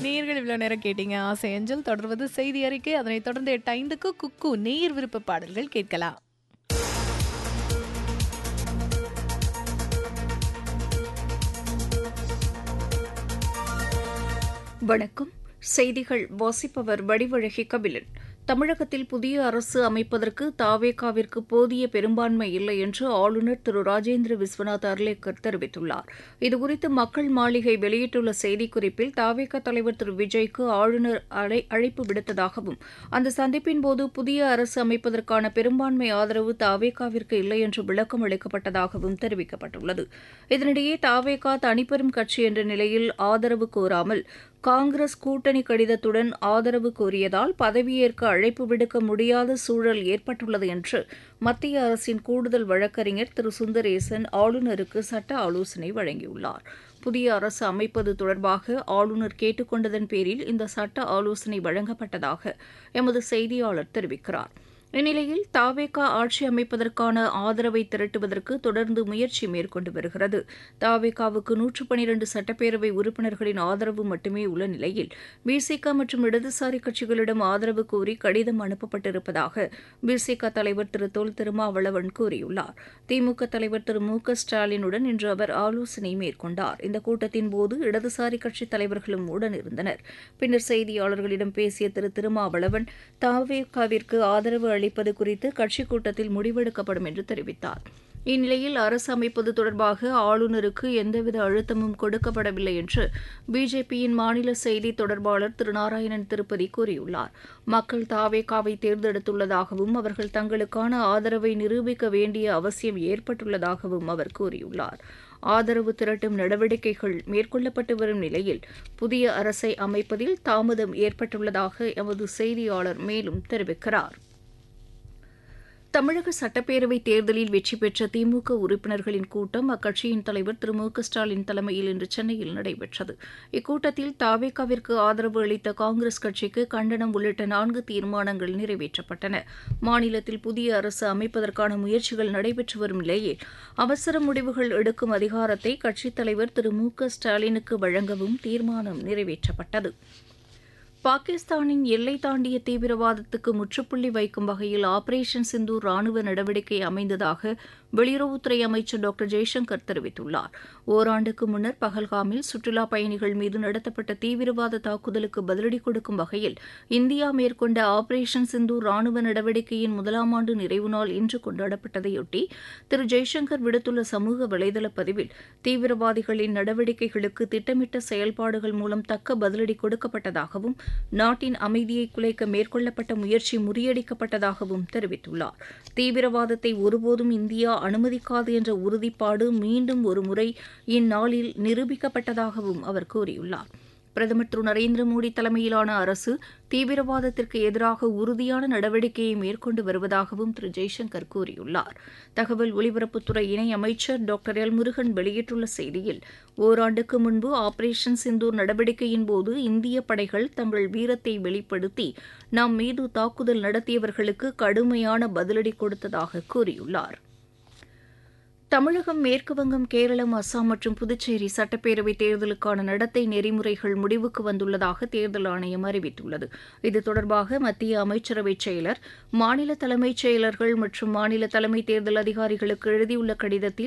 நேயர்கள் இவ்வளோ நேரம் கேட்டீங்க ஆசை அஞ்சல் தொடர்வது செய்தி அறிக்கை அதனைத் தொடர்ந்து எட்டு ஐந்துக்கு குக்கு நேயர் விருப்ப பாடல்கள் கேட்கலாம் வணக்கம் செய்திகள் வாசிப்பவர் வடிவழகி கபிலன் தமிழகத்தில் புதிய அரசு அமைப்பதற்கு தாவேகாவிற்கு போதிய பெரும்பான்மை இல்லை என்று ஆளுநர் திரு ராஜேந்திர விஸ்வநாத் அர்லேக்கர் தெரிவித்துள்ளார் இதுகுறித்து மக்கள் மாளிகை வெளியிட்டுள்ள செய்திக்குறிப்பில் தாவேகா தலைவர் திரு விஜய்க்கு ஆளுநர் அழை அழைப்பு விடுத்ததாகவும் அந்த சந்திப்பின் போது புதிய அரசு அமைப்பதற்கான பெரும்பான்மை ஆதரவு தாவேகாவிற்கு இல்லை என்று விளக்கம் அளிக்கப்பட்டதாகவும் தெரிவிக்கப்பட்டுள்ளது இதனிடையே தாவேகா தனிப்பெரும் கட்சி என்ற நிலையில் ஆதரவு கோராமல் காங்கிரஸ் கூட்டணி கடிதத்துடன் ஆதரவு கோரியதால் பதவியேற்க அழைப்பு விடுக்க முடியாத சூழல் ஏற்பட்டுள்ளது என்று மத்திய அரசின் கூடுதல் வழக்கறிஞர் திரு சுந்தரேசன் ஆளுநருக்கு சட்ட ஆலோசனை வழங்கியுள்ளார் புதிய அரசு அமைப்பது தொடர்பாக ஆளுநர் கேட்டுக்கொண்டதன் பேரில் இந்த சட்ட ஆலோசனை வழங்கப்பட்டதாக எமது செய்தியாளர் தெரிவிக்கிறார் இந்நிலையில் தாவேகா ஆட்சி அமைப்பதற்கான ஆதரவை திரட்டுவதற்கு தொடர்ந்து முயற்சி மேற்கொண்டு வருகிறது தாவேகாவுக்கு நூற்று பனிரண்டு சட்டப்பேரவை உறுப்பினர்களின் ஆதரவு மட்டுமே உள்ள நிலையில் பிசிக மற்றும் இடதுசாரி கட்சிகளிடம் ஆதரவு கோரி கடிதம் அனுப்பப்பட்டிருப்பதாக பிசிக தலைவர் திரு தொல் திருமாவளவன் கூறியுள்ளார் திமுக தலைவர் திரு மு க ஸ்டாலினுடன் இன்று அவர் ஆலோசனை மேற்கொண்டார் இந்த கூட்டத்தின் போது இடதுசாரி கட்சித் தலைவர்களும் உடனிருந்தனர் பின்னர் செய்தியாளர்களிடம் பேசிய திரு திருமாவளவன் தாவேகாவிற்கு ஆதரவு அளிப்பது குறித்து கட்சிக் கூட்டத்தில் முடிவெடுக்கப்படும் என்று தெரிவித்தார் இந்நிலையில் அரசு அமைப்பது தொடர்பாக ஆளுநருக்கு எந்தவித அழுத்தமும் கொடுக்கப்படவில்லை என்று பிஜேபியின் மாநில செய்தி தொடர்பாளர் திரு நாராயணன் திருப்பதி கூறியுள்ளார் மக்கள் தாவேகாவை தேர்ந்தெடுத்துள்ளதாகவும் அவர்கள் தங்களுக்கான ஆதரவை நிரூபிக்க வேண்டிய அவசியம் ஏற்பட்டுள்ளதாகவும் அவர் கூறியுள்ளார் ஆதரவு திரட்டும் நடவடிக்கைகள் மேற்கொள்ளப்பட்டு வரும் நிலையில் புதிய அரசை அமைப்பதில் தாமதம் ஏற்பட்டுள்ளதாக எமது செய்தியாளர் மேலும் தெரிவிக்கிறார் தமிழக சட்டப்பேரவைத் தேர்தலில் வெற்றி பெற்ற திமுக உறுப்பினர்களின் கூட்டம் அக்கட்சியின் தலைவர் திரு மு க ஸ்டாலின் தலைமையில் இன்று சென்னையில் நடைபெற்றது இக்கூட்டத்தில் தாவேகாவிற்கு ஆதரவு அளித்த காங்கிரஸ் கட்சிக்கு கண்டனம் உள்ளிட்ட நான்கு தீர்மானங்கள் நிறைவேற்றப்பட்டன மாநிலத்தில் புதிய அரசு அமைப்பதற்கான முயற்சிகள் நடைபெற்று வரும் நிலையில் அவசர முடிவுகள் எடுக்கும் அதிகாரத்தை கட்சித் தலைவர் திரு மு க ஸ்டாலினுக்கு வழங்கவும் தீர்மானம் நிறைவேற்றப்பட்டது பாகிஸ்தானின் எல்லை தாண்டிய தீவிரவாதத்துக்கு முற்றுப்புள்ளி வைக்கும் வகையில் ஆபரேஷன் சிந்தூர் ராணுவ நடவடிக்கை அமைந்ததாக வெளியுறவுத்துறை அமைச்சர் டாக்டர் ஜெய்சங்கர் தெரிவித்துள்ளார் ஓராண்டுக்கு முன்னர் பகல்காமில் சுற்றுலா பயணிகள் மீது நடத்தப்பட்ட தீவிரவாத தாக்குதலுக்கு பதிலடி கொடுக்கும் வகையில் இந்தியா மேற்கொண்ட ஆபரேஷன் சிந்தூர் ராணுவ நடவடிக்கையின் முதலாம் ஆண்டு நிறைவு நாள் இன்று கொண்டாடப்பட்டதையொட்டி திரு ஜெய்சங்கர் விடுத்துள்ள சமூக வலைதள பதிவில் தீவிரவாதிகளின் நடவடிக்கைகளுக்கு திட்டமிட்ட செயல்பாடுகள் மூலம் தக்க பதிலடி கொடுக்கப்பட்டதாகவும் நாட்டின் அமைதியை குலைக்க மேற்கொள்ளப்பட்ட முயற்சி முறியடிக்கப்பட்டதாகவும் தெரிவித்துள்ளார் தீவிரவாதத்தை ஒருபோதும் இந்தியா அனுமதிக்காது என்ற உறுதிப்பாடு மீண்டும் ஒருமுறை இந்நாளில் நிரூபிக்கப்பட்டதாகவும் அவர் கூறியுள்ளார் பிரதமர் திரு நரேந்திர மோடி தலைமையிலான அரசு தீவிரவாதத்திற்கு எதிராக உறுதியான நடவடிக்கையை மேற்கொண்டு வருவதாகவும் திரு ஜெய்சங்கர் கூறியுள்ளார் தகவல் ஒலிபரப்புத்துறை இணை அமைச்சர் டாக்டர் எல் முருகன் வெளியிட்டுள்ள செய்தியில் ஓராண்டுக்கு முன்பு ஆபரேஷன் சிந்தூர் நடவடிக்கையின் போது இந்திய படைகள் தங்கள் வீரத்தை வெளிப்படுத்தி நம் மீது தாக்குதல் நடத்தியவர்களுக்கு கடுமையான பதிலடி கொடுத்ததாக கூறியுள்ளார் தமிழகம் மேற்குவங்கம் கேரளம் அஸ்ஸாம் மற்றும் புதுச்சேரி சட்டப்பேரவைத் தேர்தலுக்கான நடத்தை நெறிமுறைகள் முடிவுக்கு வந்துள்ளதாக தேர்தல் ஆணையம் அறிவித்துள்ளது இது தொடர்பாக மத்திய அமைச்சரவைச் செயலர் மாநில தலைமைச் செயலர்கள் மற்றும் மாநில தலைமை தேர்தல் அதிகாரிகளுக்கு எழுதியுள்ள கடிதத்தில்